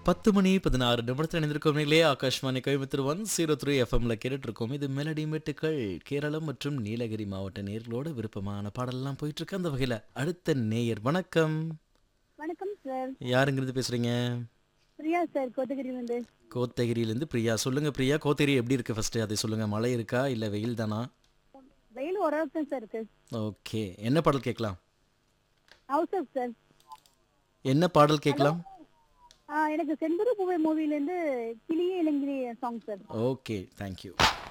பத்து மணி பதினாறு நிமிடத்தில் இணைந்திருக்கோம் நிலையே Akashvani Coimbatore one zero three எஃப்எம்ல கேட்டுட்டு இருக்கோம் இது மெலடி மெட்டுக்கள் கேரளம் மற்றும் நீலகிரி மாவட்ட நேர்களோட விருப்பமான பாடல்லாம் போயிட்டு இருக்கு அந்த வகையில அடுத்த நேயர் வணக்கம் வணக்கம் சார் யாருங்கிறது பேசுறீங்க பிரியா சார் கோத்தகிரி வந்து கோத்தகிரியிலேருந்து பிரியா சொல்லுங்க பிரியா கோத்தகிரி எப்படி இருக்கு ஃபர்ஸ்ட் அதை சொல்லுங்க மழை இருக்கா இல்ல வெயில் தானா வெயில் ஓரளவுக்கு தான் சார் இருக்கு ஓகே என்ன பாடல் கேட்கலாம் ஹவுஸ் சார் என்ன பாடல் கேட்கலாம் ஆ, எனக்கு செந்தூர பூவை மூவிலேருந்து கிளியே இளங்கிரி சாங் சார் ஓகே தேங்க்யூ